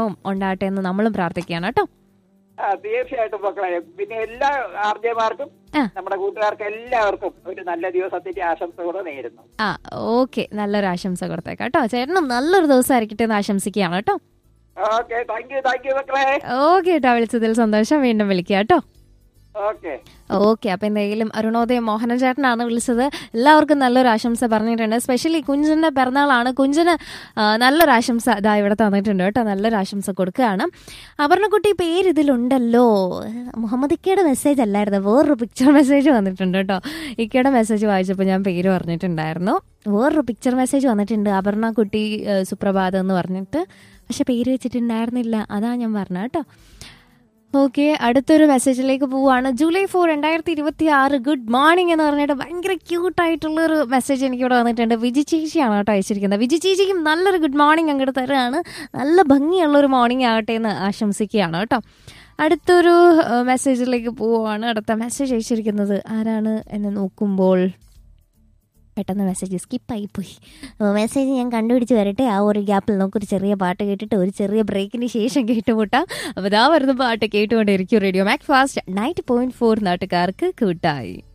അനുഗ്രഹവും ഉണ്ടാകട്ടെ എന്ന് നമ്മളും പ്രാർത്ഥിക്കുകയാണ് കേട്ടോ ആ, തീർച്ചയായിട്ടും മക്കളെ പിന്നെ എല്ലാ ആർജമാർക്കും ആ. നമ്മുടെ കൂട്ടുകാർക്ക് എല്ലാവർക്കും ഒരു നല്ല ദിവസത്തിന്റെ ആശംസകളോടെ നേരുന്നു ആ ഓക്കെ നല്ലൊരു ആശംസ കൊടുത്തേക്കാം കേട്ടോ ചേട്ടനും നല്ലൊരു ദിവസം ആയിരിക്കട്ടെ എന്ന് ആശംസിക്കുകയാണ് കേട്ടോ okay thank you thank you മക്കളെ ഓക്കെ കേട്ടോ വിളിച്ചതിൽ സന്തോഷം വീണ്ടും വിളിക്കുക കേട്ടോ ഓക്കെ ഓക്കെ അപ്പൊ എന്തെങ്കിലും അരുണോദയം മോഹനൻ ചേട്ടനാണ് വിളിച്ചത് എല്ലാവർക്കും നല്ലൊരു ആശംസ പറഞ്ഞിട്ടുണ്ട് സ്പെഷ്യലി കുഞ്ചിന്റെ പിറന്നാളാണ് കുഞ്ചിന് ആ, നല്ലൊരു ആശംസ ഇതാ ഇവിടെ തന്നിട്ടുണ്ട് കേട്ടോ നല്ലൊരു ആശംസ കൊടുക്കുകയാണ് അപർണക്കുട്ടി പേര് ഇതിലുണ്ടല്ലോ മുഹമ്മദ് ഇക്കയുടെ മെസ്സേജ് അല്ലായിരുന്നു വേറൊരു പിക്ചർ മെസ്സേജ് വന്നിട്ടുണ്ട് കേട്ടോ ഇക്കയുടെ മെസ്സേജ് വായിച്ചപ്പോൾ ഞാൻ പേര് പറഞ്ഞിട്ടുണ്ടായിരുന്നു വേറൊരു പിക്ചർ മെസ്സേജ് വന്നിട്ടുണ്ട് അപർണ കുട്ടി ഏ, സുപ്രഭാതം എന്ന് പറഞ്ഞിട്ട് പക്ഷെ പേര് വെച്ചിട്ടുണ്ടായിരുന്നില്ല അതാ ഞാൻ പറഞ്ഞത് കേട്ടോ ഓക്കെ അടുത്തൊരു മെസ്സേജിലേക്ക് പോവുകയാണ് ജൂലൈ ഫോർ രണ്ടായിരത്തി ഇരുപത്തി ആറ് ഗുഡ് മോർണിംഗ് എന്ന് പറഞ്ഞിട്ട് ഭയങ്കര ക്യൂട്ടായിട്ടുള്ള ഒരു മെസ്സേജ് എനിക്ക് ഇവിടെ വന്നിട്ടുണ്ട് വിജി ചേച്ചിയാണ് കേട്ടോ അയച്ചിരിക്കുന്നത് വിജി ചേച്ചിക്കും നല്ലൊരു ഗുഡ് മോർണിംഗ് അങ്ങോട്ട് തരുകയാണ് നല്ല ഭംഗിയുള്ള ഒരു മോർണിംഗ് ആകട്ടെ എന്ന് ആശംസിക്കുകയാണ് കേട്ടോ അടുത്തൊരു ഏഹ്, മെസ്സേജിലേക്ക് പോവുകയാണ് അടുത്ത മെസ്സേജ് അയച്ചിരിക്കുന്നത് ആരാണ് എന്ന് നോക്കുമ്പോൾ പെട്ടെന്ന് മെസ്സേജ് സ്കിപ്പായി പോയി മെസ്സേജ് ഞാൻ കണ്ടുപിടിച്ച് വരട്ടെ ആ ഒരു ഗ്യാപ്പിൽ നമുക്കൊരു ചെറിയ പാട്ട് കേട്ടിട്ട് ഒരു ചെറിയ ബ്രേക്കിന് ശേഷം കേട്ടുമുട്ടാം അപ്പോൾ ഇതാ വരുന്ന പാട്ട് കേട്ടുകൊണ്ടിരിക്കും radio Macfast ninety point four നാട്ടുകാർക്ക് കൂട്ടായി